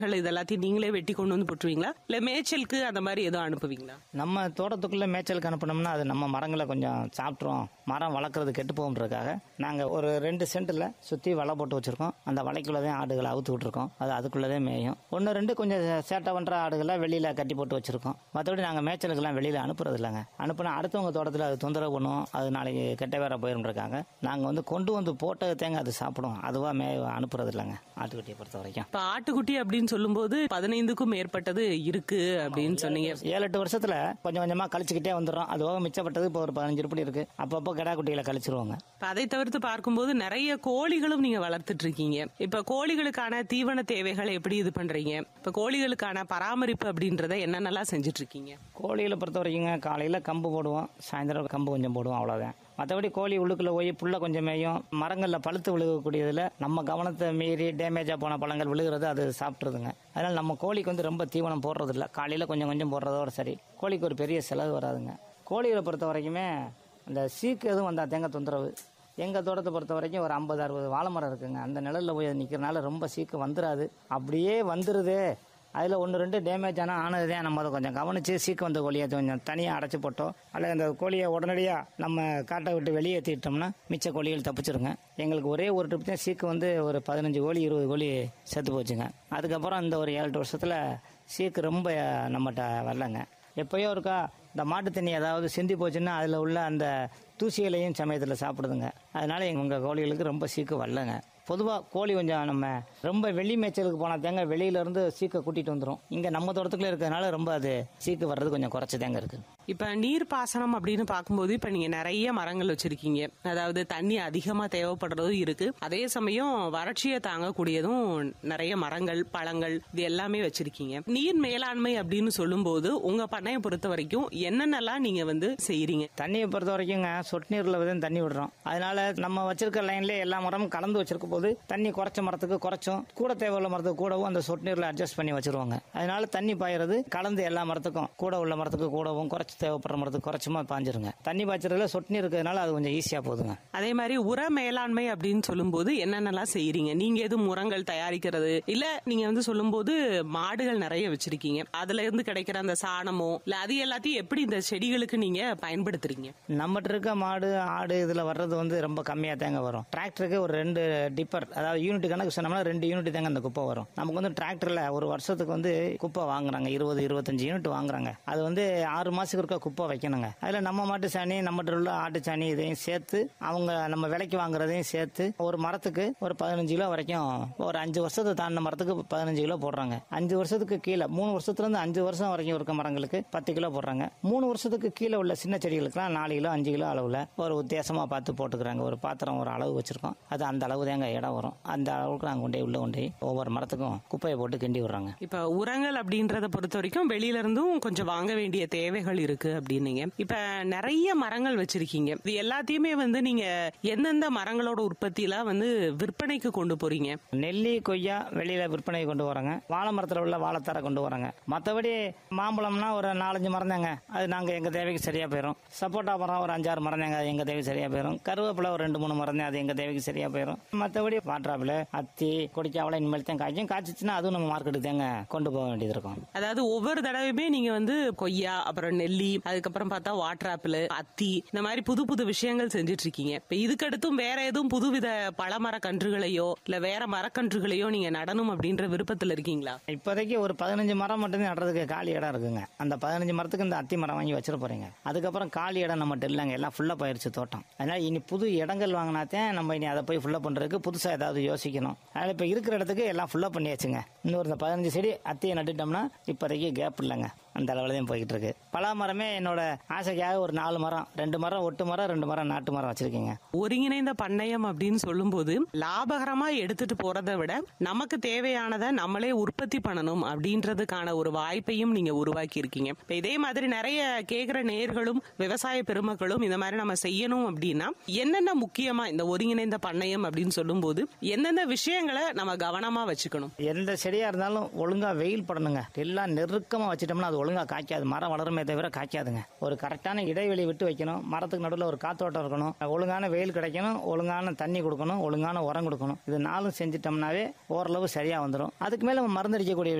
இது எல்லாத்தையும் நீங்களே வெட்டி கொண்டு வந்து போட்டுருவீங்களா இல்ல மேய்ச்சலுக்கு அந்த மாதிரி எதுவும் அனுப்புவீங்களா நம்ம தோட்டத்துக்குள்ள மேய்ச்சலுக்கு அனுப்பினோம்னா அது நம்ம மரங்களை கொஞ்சம் சாப்பிட்றோம் மரம் வளர்க்குறது கெட்டு போகுன்றதுக்காக நாங்கள் ஒரு ரெண்டு சென்ட்டில் சுற்றி வலை போட்டு வச்சுருக்கோம் அந்த வலைக்குள்ளே தான் ஆடுகளை அவுத்து விட்ருக்கோம் அது அதுக்குள்ளே மேயும் ஒன்று ரெண்டு கொஞ்சம் சேட்டை பண்ணுற ஆடுகளை வெளியில் கட்டி போட்டு வச்சுருக்கோம் மற்றபடி நாங்கள் மேய்ச்சலுக்கெல்லாம் வெளியில் அனுப்புறது இல்லைங்க அனுப்புனா அடுத்தவங்க தோட்டத்தில் அது தொந்தரவு பண்ணுவோம் அது நாளைக்கு கெட்ட வேற போயிருக்காங்க நாங்கள் வந்து கொண்டு வந்து போட்ட தேங்காய் அது சாப்பிடும் அதுவாக மே அனுப்புறது இல்லைங்க ஆட்டுக்குட்டியை பொறுத்த வரைக்கும் இப்ப ஆட்டுக்குட்டி அப்படின்னு சொல்லும்போது பதினைந்துக்கும் மேற்பட்டது இருக்கு அப்படின்னு சொன்னீங்க ஏழு எட்டு வருஷத்துல கொஞ்சம் கொஞ்சமா கழிச்சுக்கிட்டே வந்துடும் அது போக மிச்சப்பட்டது இப்போ ஒரு பதினஞ்சு ரூபாய் இருக்கு அப்பப்போ கிடா குட்டிகளை கழிச்சிருவாங்க இப்ப அதை தவிர்த்து பார்க்கும்போது நிறைய கோழிகளும் நீங்க வளர்த்துட்டு இருக்கீங்க இப்ப கோழிகளுக்கான தீவன தேவைகளை எப்படி இது பண்றீங்க இப்ப கோழிகளுக்கான பராமரிப்பு அப்படின்றத என்னென்னலாம் செஞ்சுட்டு இருக்கீங்க கோழிகளை பொறுத்த வரைக்குங்க காலையில கம்பு போடுவோம் சாயந்தரம் கம்பு கொஞ்சம் போடுவோம் அவ்வளோதான் மற்றபடி கோழி உள்ளுக்குள்ள போய் புல்ல கொஞ்சம் மேயும் மரங்களில் பழுத்து விழுகக்கூடியதில் நம்ம கவனத்தை மீறி டேமேஜாக போன பழங்கள் விழுகிறது அது சாப்பிட்றதுங்க அதனால் நம்ம கோழிக்கு வந்து ரொம்ப தீவனம் போடுறது இல்லை காலையில் கொஞ்சம் கொஞ்சம் போடுறதோட சரி கோழிக்கு ஒரு பெரிய செலவு வராதுங்க கோழிகளை பொறுத்த வரைக்குமே அந்த சீக்கு எதுவும் வந்தால் தேங்க தொந்தரவு எங்கள் தோட்டத்தை பொறுத்த வரைக்கும் ஒரு ஐம்பது அறுபது வாழை மரம் இருக்குங்க அந்த நிழலில் போய் நிற்கிறனால ரொம்ப சீக்கு வந்துடாது அப்படியே வந்துடுது அதில் ஒன்று ரெண்டு டேமேஜ் ஆனால் ஆனது தான் நம்ம அதை கொஞ்சம் கவனித்து சீக்கு வந்த கோழியை கொஞ்சம் தனியாக அடைச்சி போட்டோம் அல்லது அந்த கோழியை உடனடியாக நம்ம காட்டை விட்டு வெளியேற்றிட்டோம்னா மிச்ச கோழிகள் தப்பிச்சிருங்க எங்களுக்கு ஒரே ஒரு ட்ரிப் தான் சீக்கு வந்து ஒரு பதினஞ்சு கோழி இருபது கோழி செத்து போச்சுங்க அதுக்கப்புறம் இந்த ஒரு ஏழு எட்டு வருஷத்தில் சீக்கு ரொம்ப நம்மகிட்ட வரலங்க எப்பயோ இருக்கா இந்த மாட்டு தண்ணி ஏதாவது சிந்தி போச்சுன்னா அதில் உள்ள அந்த தூசிகளையும் சமயத்தில் சாப்பிடுதுங்க அதனால எங்கள் கோழிகளுக்கு ரொம்ப சீக்கு வரலங்க பொதுவாக கோழி கொஞ்சம் நம்ம ரொம்ப வெளி மேய்ச்சலுக்கு போனால் தேங்க வெளியிலேருந்து சீக்கை கூட்டிகிட்டு வந்துடும் இங்கே நம்ம தோட்டத்துக்குள்ளே இருக்கிறதுனால ரொம்ப அது சீக்கு வர்றது கொஞ்சம் குறைச்சி தேங்க இருக்குது இப்ப நீர் பாசனம் அப்படின்னு பார்க்கும்போது இப்ப நீங்க நிறைய மரங்கள் வச்சிருக்கீங்க அதாவது தண்ணி அதிகமா தேவைப்படுறதும் இருக்கு அதே சமயம் வறட்சியை தாங்கக்கூடியதும் நிறைய மரங்கள் பழங்கள் இது எல்லாமே வச்சிருக்கீங்க நீர் மேலாண்மை அப்படின்னு சொல்லும்போது உங்க பண்ணையை பொறுத்த வரைக்கும் என்னென்னலாம் நீங்க வந்து செய்யறீங்க தண்ணியை பொறுத்த வரைக்குங்க சொட்டு நீரில் தான் தண்ணி விடுறோம் அதனால நம்ம வச்சிருக்க லைன்லேயே எல்லா மரமும் கலந்து வச்சிருக்க போது தண்ணி குறைச்ச மரத்துக்கு குறைச்சும் கூட தேவையுள்ள மரத்துக்கு கூடவும் அந்த சொட்டு நீரில் அட்ஜஸ்ட் பண்ணி வச்சிருவாங்க அதனால தண்ணி பாயறது கலந்து எல்லா மரத்துக்கும் கூட உள்ள மரத்துக்கு கூடவும் குறைச்சி தேவைப்படுற மரத்துக்கு குறைச்சுமா பாஞ்சிருங்க தண்ணி பாய்ச்சறதுல சொட்டு நீர் இருக்கிறதுனால அது கொஞ்சம் ஈஸியாக போகுதுங்க அதே மாதிரி உர மேலாண்மை அப்படின்னு சொல்லும்போது என்னென்னலாம் செய்யறீங்க நீங்க எதுவும் உரங்கள் தயாரிக்கிறது இல்ல நீங்க வந்து சொல்லும்போது மாடுகள் நிறைய வச்சிருக்கீங்க அதுல இருந்து கிடைக்கிற அந்த சாணமோ இல்ல அது எல்லாத்தையும் எப்படி இந்த செடிகளுக்கு நீங்க பயன்படுத்துறீங்க நம்மகிட்ட இருக்க மாடு ஆடு இதில் வர்றது வந்து ரொம்ப கம்மியாக தேங்க வரும் டிராக்டருக்கு ஒரு ரெண்டு டிப்பர் அதாவது யூனிட் கணக்கு சொன்னோம்னா ரெண்டு யூனிட் தாங்க அந்த குப்பை வரும் நமக்கு வந்து டிராக்டரில் ஒரு வருஷத்துக்கு வந்து குப்பை வாங்குறாங்க இருபது இருபத்தஞ்சு யூனிட் வாங்குறாங்க அது வந்து ஆறு மாசத்துக்கு இருக்க குப்பை வைக்கணுங்க அதில் நம்ம மாட்டு சாணி நம்மகிட்ட உள்ள ஆட்டு சாணி இதையும் சேர்த்து அவங்க நம்ம விலைக்கு வாங்குறதையும் சேர்த்து ஒரு மரத்துக்கு ஒரு பதினஞ்சு கிலோ வரைக்கும் ஒரு அஞ்சு வருஷத்தை தாண்டின மரத்துக்கு பதினஞ்சு கிலோ போடுறாங்க அஞ்சு வருஷத்துக்கு கீழே மூணு வருஷத்துல இருந்து அஞ்சு வருஷம் வரைக்கும் இருக்க மரங்களுக்கு பத்து கிலோ போடுறாங்க மூணு வருஷத்துக்கு கீழே உள்ள சின்ன செடிகளுக்குலாம் நாலு கிலோ அஞ்சு கிலோ அளவுல ஒரு வித்தியாசமா பார்த்து போட்டுக்கிறாங்க ஒரு பாத்திரம் ஒரு அளவு வச்சிருக்கோம் அது அந்த அளவு தாங்க இடம் வரும் அந்த அளவுக்கு நாங்கள் கொண்டே உள்ள கொண்டே ஒவ்வொரு மரத்துக்கும் குப்பையை போட்டு கிண்டி விடுறாங்க இப்ப உரங்கள் அப்படின்றத பொறுத்த வரைக்கும் வெளியில இருந்தும் கொஞ்சம் வாங்க வேண்டிய தேவைகள் இருக்கு அப்படின்னீங்க இப்ப நிறைய மரங்கள் வச்சிருக்கீங்க இது எல்லாத்தையுமே வந்து நீங்க எந்தெந்த மரங்களோட உற்பத்திலாம் வந்து விற்பனைக்கு கொண்டு போறீங்க நெல்லி கொய்யா வெளியில விற்பனை கொண்டு வராங்க வாழை மரத்தில் உள்ள வாழைத்தாரை கொண்டு வராங்க மற்றபடி மாம்பழம்னா ஒரு நாலஞ்சு மரம் தாங்க அது நாங்கள் எங்கள் தேவைக்கு சரியாக போயிடும் சப்போட்டா மரம் ஒரு அஞ்சாறு மரம் தாங்க அது எங்கள் தேவைக்கு சரியாக போயிடும் கருவேப்பிலை ஒரு ரெண்டு மூணு மரம் தான் அது எங்கள் தேவைக்கு சரியாக போயிடும் மற்றபடி வாட்ராப்பில் அத்தி கொடிக்காவலை இனிமேல் தான் காய்க்கும் காய்ச்சிச்சுன்னா அதுவும் நம்ம மார்க்கெட்டுக்கு தாங்க கொண்டு போக வேண்டியது இருக்கும் அதாவது ஒவ்வொரு தடவையுமே நீங்க வந்து கொய்யா அப்புறம் நெல்லி அதுக்கப்புறம் பார்த்தா வாட்டர் ஆப்பிள் அத்தி இந்த மாதிரி புது புது விஷயங்கள் செஞ்சுட்டு இருக்கீங்க இப்ப இதுக்கடுத்தும் வேற எதுவும் புதுவித பழமர கன்றுகளையோ இல்ல வேற மரக்கன்றுகளையோ நீங்க நடணும் அப்படின்ற விருப்பத்துல இருக்கீங்களா இப்போதைக்கு ஒரு பதினஞ்சு மரம் மட்டும்தான் நடுறதுக்கு காலி இடம் இருக்குங்க அந்த பதினஞ்சு மரத்துக்கு இந்த அத்தி மரம் வாங்கி வச்சிட போறீங்க அதுக்கப்புறம் காலி இடம் நம்மகிட்ட இல்லைங்க எல்லாம் ஃபுல்லாக போயிருச்சு தோட்டம் அதனால இனி புது இடங்கள் வாங்கினாத்தான் நம்ம இனி அதை போய் ஃபுல்லாக பண்றதுக்கு புதுசாக ஏதாவது யோசிக்கணும் அதனால இப்போ இருக்கிற இடத்துக்கு எல்லாம் ஃபுல்லாக பண்ணியாச்சுங்க இன்னொரு இந்த பதினஞ்சு செடி அத்தியை நட்டுட்டோம்னா இப்போதைக்கு கேப் இல்லைங்க அந்த அளவில் தான் போய்கிட்டு இருக்கு பலா மரமே என்னோட ஆசைக்காக ஒரு நாலு மரம் ரெண்டு மரம் ஒட்டு மரம் ரெண்டு மரம் நாட்டு மரம் வச்சிருக்கீங்க ஒருங்கிணைந்த பண்ணையம் அப்படின்னு சொல்லும்போது லாபகரமா எடுத்துட்டு போறதை விட நமக்கு தேவையானதை நம்மளே உற்பத்தி பண்ணணும் அப்படின்றதுக்கான ஒரு வாய்ப்பையும் நீங்க உருவாக்கி இருக்கீங்க இப்ப இதே மாதிரி நிறைய கேக்குற நேர்களும் விவசாய பெருமக்களும் இந்த மாதிரி நம்ம செய்யணும் அப்படின்னா என்னென்ன முக்கியமா இந்த ஒருங்கிணைந்த பண்ணையம் அப்படின்னு சொல்லும்போது எந்தெந்த விஷயங்களை நம்ம கவனமா வச்சுக்கணும் எந்த செடியா இருந்தாலும் ஒழுங்கா வெயில் படணுங்க எல்லாம் நெருக்கமா வச்சிட்டோம்னா அது ஒழுங்கா காய்க்காது மரம் வளருமே தவிர காய்க்காதுங்க ஒரு கரெக்டான இடைவெளி விட்டு வைக்கணும் மரத்துக்கு நடுவில் ஒரு காத்தோட்டம் இருக்கணும் ஒழுங்கான வெயில் கிடைக்கணும் ஒழுங்கான தண்ணி கொடுக்கணும் ஒழுங்கான உரம் கொடுக்கணும் இது நாளும் செஞ்சிட்டோம்னாவே ஓரளவு சரியா வந்துடும் அதுக்கு மேல நம்ம மருந்தடிக்கக்கூடிய